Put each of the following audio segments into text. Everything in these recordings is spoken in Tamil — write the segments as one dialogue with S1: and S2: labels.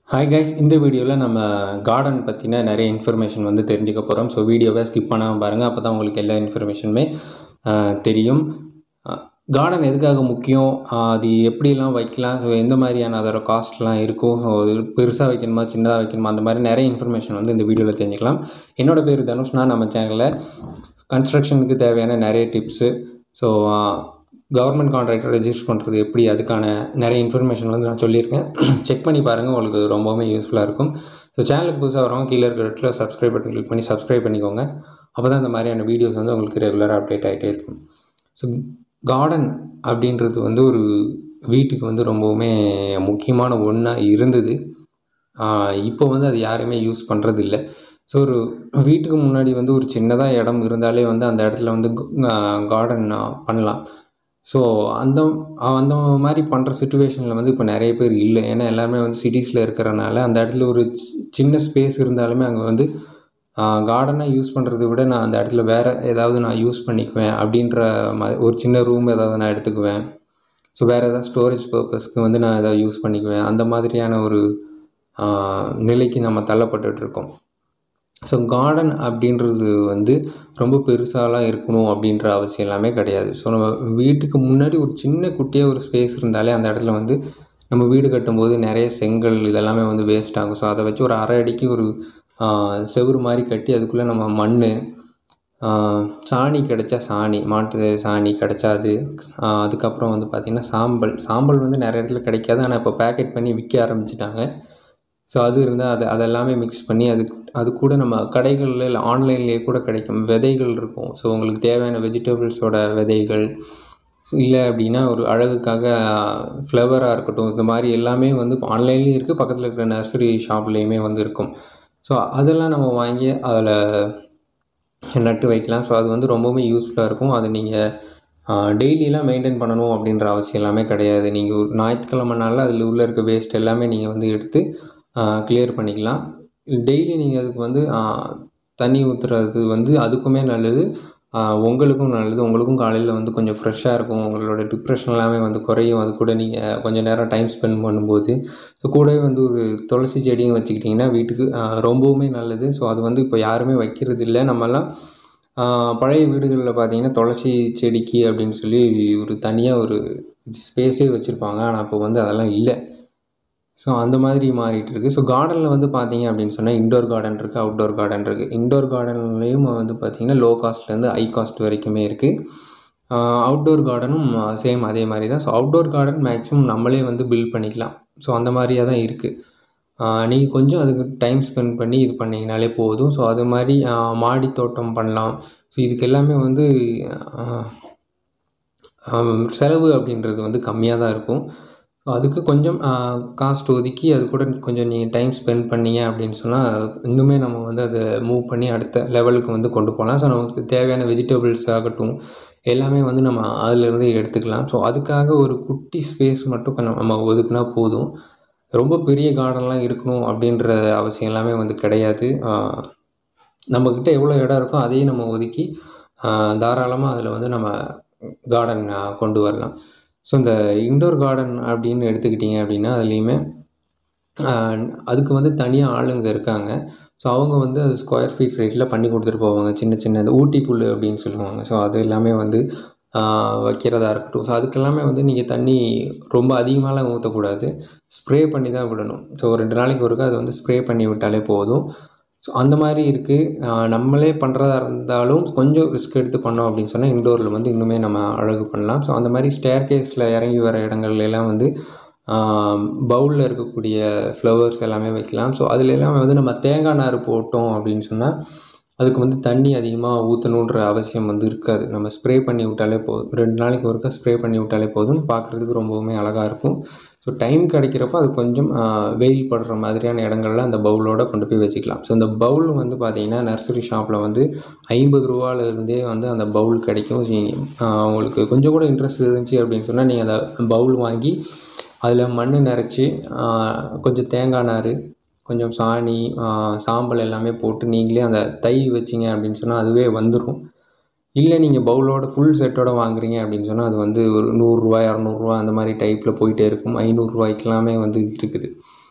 S1: ஹாய் கைஸ் இந்த வீடியோவில் நம்ம கார்டன் பற்றின நிறைய இன்ஃபர்மேஷன் வந்து தெரிஞ்சுக்க போகிறோம் ஸோ வீடியோவை ஸ்கிப் பண்ணாமல் பாருங்கள் அப்போ தான் உங்களுக்கு எல்லா இன்ஃபர்மேஷனுமே ஆஹ், தெரியும் கார்டன் எதுக்காக முக்கியம் ஆஹ், அது எப்படிலாம் வைக்கலாம் ஸோ எந்த மாதிரியான அதோட காஸ்ட்லாம் இருக்கும் ஸோ பெருசாக வைக்கணுமா சின்னதாக வைக்கணுமா அந்த மாதிரி நிறைய இன்ஃபர்மேஷன் வந்து இந்த வீடியோவில் தெரிஞ்சுக்கலாம் என்னோட பேர் தனுஷ் நான் நம்ம சேனலில் கன்ஸ்ட்ரக்ஷனுக்கு தேவையான நிறைய tips so government contractor register பண்ணுறது எப்படி அதுக்கான நிறைய இன்ஃபர்மேஷன் வந்து நான் சொல்லியிருக்கேன் செக் பண்ணி பாருங்கள் உங்களுக்கு ரொம்பவுமே யூஸ்ஃபுல்லாக இருக்கும் ஸோ சேனலுக்கு புதுசாக வரவங்க கீழே இருக்கிற இடத்துல சப்ஸ்கிரைப் பட்டன் கிளிக் பண்ணி சப்ஸ்கிரைப் பண்ணிக்கோங்க அப்போ தான் இந்த மாதிரியான வீடியோஸ் வந்து உங்களுக்கு ரெகுலராக அப்டேட் ஆகிட்டே இருக்கும் ஸோ கார்டன் அப்படின்றது வந்து ஒரு வீட்டுக்கு வந்து ரொம்பவுமே முக்கியமான ஒன்றா இருந்தது ஆஹ் இப்போ வந்து அது யாருமே யூஸ் பண்ணுறது இல்லை ஸோ ஒரு வீட்டுக்கு முன்னாடி வந்து ஒரு சின்னதாக இடம் இருந்தாலே வந்து அந்த இடத்துல வந்து கார்டன் பண்ணலாம் ஸோ அந்த அந்த மாதிரி பண்ணுற சுச்சுவேஷனில் வந்து இப்போ நிறைய பேர் இல்லை ஏன்னா எல்லாமே வந்து சிட்டிஸில் இருக்கிறனால அந்த இடத்துல ஒரு சி- சின்ன ஸ்பேஸ் இருந்தாலுமே அங்கே வந்து கார்டனாக யூஸ் பண்ணுறத விட நான் அந்த இடத்துல வேறு ஏதாவது நான் யூஸ் பண்ணிக்குவேன் அப்படின்ற மாதிரி ஒரு சின்ன ரூம் ஏதாவது நான் எடுத்துக்குவேன் ஸோ வேறு ஏதாவது ஸ்டோரேஜ் பர்பஸ்க்கு வந்து நான் ஏதாவது யூஸ் பண்ணிக்குவேன் அந்த மாதிரியான ஒரு ஆஹ், நிலைக்கு நம்ம தள்ளப்பட்டுட்டு இருக்கோம் ஸோ கார்டன் அப்படின்றது வந்து ரொம்ப பெருசாலாம் இருக்கணும் அப்படின்ற அவசியம் எல்லாமே கிடையாது ஸோ நம்ம வீட்டுக்கு முன்னாடி ஒரு சின்ன குட்டியாக ஒரு ஸ்பேஸ் இருந்தாலே அந்த இடத்துல வந்து நம்ம வீடு கட்டும்போது நிறைய செங்கல் இதெல்லாமே வந்து வேஸ்ட் ஆகும் ஸோ அதை வச்சு ஒரு அரை அடிக்கு ஒரு ஆஹ், செவுரு மாதிரி கட்டி அதுக்குள்ளே நம்ம மண் சாணி கிடைச்சா சாணி மாட்டு சாணி கிடைச்சா அது ஆஹ், அதுக்கப்புறம் வந்து பார்த்திங்கன்னா சாம்பல் சாம்பல் வந்து நிறைய இடத்துல கிடைக்காது ஆனால் இப்போ பேக்கெட் பண்ணி விற்க ஆரம்பிச்சிட்டாங்க ஸோ அது இருந்தால் அது அதெல்லாமே மிக்ஸ் பண்ணி அது அது கூட நம்ம கடைகளில் இல்லை ஆன்லைன்லேயே கூட கிடைக்கும் விதைகள் இருக்கும் ஸோ உங்களுக்கு தேவையான வெஜிடபிள்ஸோட விதைகள் இல்லை அப்படின்னா ஒரு அழகுக்காக ஃப்ளவராக இருக்கட்டும் இந்த மாதிரி எல்லாமே வந்து ஆன்லைன்லேயும் இருக்குது பக்கத்தில் இருக்கிற நர்சரி ஷாப்லேயுமே வந்து இருக்கும் ஸோ அதெல்லாம் நம்ம வாங்கி அதில் நட்டு வைக்கலாம் ஸோ அது வந்து ரொம்பவுமே யூஸ்ஃபுல்லாக இருக்கும் அது நீங்கள் டெய்லியெலாம் மெயின்டைன் பண்ணணும் அப்படின்ற அவசியம் எல்லாமே கிடையாது நீங்கள் ஒரு ஞாயிற்றுக்கிழமை நாளில் அதில் உள்ளே இருக்க வேஸ்ட் எல்லாமே நீங்கள் வந்து எடுத்து கிளியர் பண்ணிக்கலாம் டெய்லி நீங்கள் அதுக்கு வந்து ஆஹ், தண்ணி ஊற்றுறது வந்து அதுக்குமே நல்லது ஆஹ், உங்களுக்கும் நல்லது உங்களுக்கும் காலையில் வந்து கொஞ்சம் ஃப்ரெஷ்ஷாக இருக்கும் உங்களோட டிப்ரெஷன் எல்லாமே வந்து குறையும் அது கூட நீங்கள் கொஞ்சம் நேரம் டைம் ஸ்பெண்ட் பண்ணும்போது ஸோ கூடவே வந்து ஒரு துளசி செடியும் வச்சுக்கிட்டிங்கன்னா வீட்டுக்கு ஆஹ், ரொம்பவுமே நல்லது ஸோ அது வந்து இப்போ யாருமே வைக்கிறது இல்லை நம்மலாம் ஆஹ், பழைய வீடுகளில் பார்த்தீங்கன்னா துளசி செடிக்கு அப்படின்னு சொல்லி ஒரு தனியாக ஒரு ஸ்பேஸே வச்சுருப்பாங்க ஆனால் இப்போ வந்து அதெல்லாம் இல்லை ஸோ அந்த மாதிரி மாறிட்டு இருக்குது ஸோ கார்டனில் வந்து பார்த்தீங்க அப்படின்னு சொன்னால் இண்டோர் கார்டன் இருக்குது அவுட்டோர் கார்டன் இருக்குது இண்டோர் கார்டன்லேயும் வந்து பார்த்திங்கன்னா லோ காஸ்ட்லேருந்து ஹை காஸ்ட் வரைக்குமே இருக்குது அவுட்டோர் கார்டனும் சேம் அதே மாதிரி தான் ஸோ அவுட்டோர் கார்டன் மேக்ஸிமம் நம்மளே வந்து பில்ட் பண்ணிக்கலாம் ஸோ அந்த மாதிரியாக தான் இருக்குது நீங்கள் கொஞ்சம் அதுக்கு டைம் ஸ்பெண்ட் பண்ணி இது பண்ணிங்கனாலே போதும் ஸோ அது மாதிரி ஆஹ், மாடி தோட்டம் பண்ணலாம் ஸோ இதுக்கு எல்லாமே வந்து ஆஹ், ஆம், செலவு அப்படின்றது வந்து கம்மியாக தான் இருக்கும் ஸோ அதுக்கு கொஞ்சம் காஸ்ட் ஒதுக்கி அது கூட கொஞ்சம் நீங்கள் டைம் ஸ்பெண்ட் பண்ணீங்க அப்படின்னு சொன்னால் இன்னுமே நம்ம வந்து அதை மூவ் பண்ணி அடுத்த லெவலுக்கு வந்து கொண்டு போகலாம் ஸோ நமக்கு தேவையான வெஜிடபிள்ஸ் ஆகட்டும் எல்லாமே வந்து நம்ம அதிலிருந்து எடுத்துக்கலாம் ஸோ அதுக்காக ஒரு குட்டி ஸ்பேஸ் மட்டும் கொஞ்சம் நம்ம ஒதுக்குனா போதும் ரொம்ப பெரிய கார்டன்லாம் இருக்கணும் அப்படின்ற அவசியம் எல்லாமே வந்து கிடையாது ஆஹ், நம்மக்கிட்ட எவ்வளோ இடம் இருக்கோ அதையும் நம்ம ஒதுக்கி தாராளமாக அதில் வந்து நம்ம கார்டன் கொண்டு வரலாம் ஸோ இந்த இண்டோர் கார்டன் அப்படின்னு எடுத்துக்கிட்டிங்க அப்படின்னா அதுலேயுமே ஆஹ், அதுக்கு வந்து தனியாக ஆளுங்க இருக்காங்க ஸோ அவங்க வந்து அது ஸ்கொயர் ஃபீட் ரேட்டில் பண்ணி கொடுத்துட்டு போவாங்க சின்ன சின்ன இந்த ஊட்டி புல் அப்படின்னு சொல்லுவாங்க ஸோ அது எல்லாமே வந்து ஆஹ், வைக்கிறதா இருக்கட்டும் ஸோ அதுக்கெல்லாமே வந்து நீங்கள் தண்ணி ரொம்ப அதிகமாகலாம் ஊற்றக்கூடாது ஸ்ப்ரே பண்ணி தான் விடணும் ஸோ ரெண்டு நாளைக்கு ஒருக்கா அது வந்து ஸ்ப்ரே பண்ணி விட்டாலே போதும் ஸோ அந்த மாதிரி இருக்குது நம்மளே பண்ணுறதா இருந்தாலும் கொஞ்சம் ரிஸ்க் எடுத்து பண்ணோம் அப்படின்னு சொன்னால் இண்டோரில் வந்து இன்னுமே நம்ம அழகு பண்ணலாம் ஸோ அந்த மாதிரி ஸ்டேர் கேஸில் இறங்கி வர இடங்கள்ல எல்லாம் வந்து பவுலில் இருக்கக்கூடிய ஃப்ளவர்ஸ் எல்லாமே வைக்கலாம் ஸோ அதுல எல்லாமே வந்து நம்ம தேங்காய் நார் போட்டோம் அப்படின்னு சொன்னால் அதுக்கு வந்து தண்ணி அதிகமாக ஊற்றணுன்ற அவசியம் வந்து இருக்காது நம்ம ஸ்ப்ரே பண்ணி விட்டாலே போதும் ரெண்டு நாளைக்கு ஒருக்கா ஸ்ப்ரே பண்ணி விட்டாலே போதும் பார்க்குறதுக்கு ரொம்பவுமே அழகாக இருக்கும் ஸோ டைம் கிடைக்கிறப்ப அது கொஞ்சம் ஆஹ், வெயில் படுற மாதிரியான இடங்கள்ல அந்த பவுலோட கொண்டு போய் வச்சுக்கலாம் ஸோ இந்த பவுல் வந்து பார்த்தீங்கன்னா நர்சரி ஷாப்பில் வந்து ஐம்பது ரூபாலேருந்தே வந்து அந்த பவுல் கிடைக்கும் ஸோ நீங்க, ஆஹ், உங்களுக்கு கொஞ்சம் கூட இன்ட்ரெஸ்ட் இருந்துச்சு அப்படின்னு சொன்னால் நீங்கள் அந்த பவுல் வாங்கி அதில் மண் நிறச்சி கொஞ்சம் தேங்காய் நார் கொஞ்சம் சாணி ஆஹ், சாம்பல் எல்லாமே போட்டு நீங்களே அந்த தை வச்சிங்க அப்படின்னு சொன்னால் அதுவே வந்துடும் இல்லை நீங்கள் பவுலோட ஃபுல் செட்டோட வாங்குறீங்க அப்படின்னு சொன்னால் அது வந்து ஒரு நூறுரூவா இரநூறுவா அந்த மாதிரி டைப்பில் போயிட்டே இருக்கும் ஐநூறுரூவாய்க்கெல்லாமே வந்து இருக்குது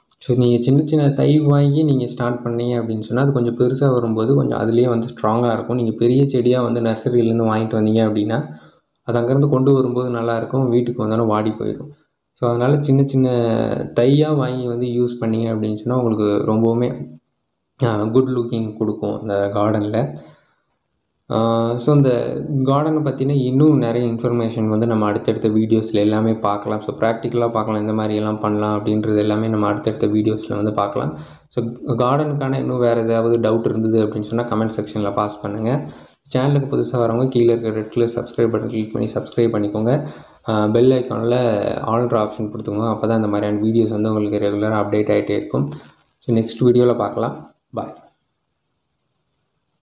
S1: ஸோ நீங்கள் சின்ன சின்ன தை வாங்கி நீங்கள் ஸ்டார்ட் பண்ணீங்க அப்படின்னு சொன்னால் அது கொஞ்சம் பெருசாக வரும்போது கொஞ்சம் அதுலேயே வந்து ஸ்ட்ராங்காக இருக்கும் நீங்கள் பெரிய செடியாக வந்து நர்சரியிலேருந்து வாங்கிட்டு வந்தீங்க அப்படின்னா அது அங்கேருந்து கொண்டு வரும்போது நல்லாயிருக்கும் வீட்டுக்கு வந்தாலும் வாடி போயிடும் ஸோ அதனால் சின்ன சின்ன தையாக வாங்கி வந்து யூஸ் பண்ணீங்க அப்படின்னு சொன்னால் உங்களுக்கு ரொம்பவுமே குட் லுக்கிங் கொடுக்கும் இந்த கார்டனில் ஸோ இந்த கார்டனை பற்றின இன்னும் நிறைய இன்ஃபர்மேஷன் வந்து நம்ம அடுத்தடுத்த வீடியோஸில் எல்லாமே பார்க்கலாம் ஸோ ப்ராக்டிக்கலாக பார்க்கலாம் இந்த மாதிரி எல்லாம் பண்ணலாம் அப்படின்றது எல்லாமே நம்ம அடுத்தடுத்த வீடியோஸில் வந்து பார்க்கலாம் ஸோ கார்டனுக்கான இன்னும் வேறு ஏதாவது டவுட் இருந்தது அப்படின்னு சொன்னால் கமெண்ட் செக்ஷனில் பாஸ் பண்ணுங்கள் சேனலுக்கு புதுசாக வரவங்க கீழே இருக்கிற red colour subscribe button click பண்ணி சப்ஸ்கிரைப் பண்ணிக்கோங்க பெல் ஐக்கானில் ஆல்ட்ரு ஆப்ஷன் கொடுத்துக்கோங்க அப்போ தான் இந்த மாதிரியான வீடியோஸ் வந்து உங்களுக்கு ரெகுலராக அப்டேட் ஆகிட்டே இருக்கும் ஸோ நெக்ஸ்ட் வீடியோவில் பார்க்கலாம் பாய்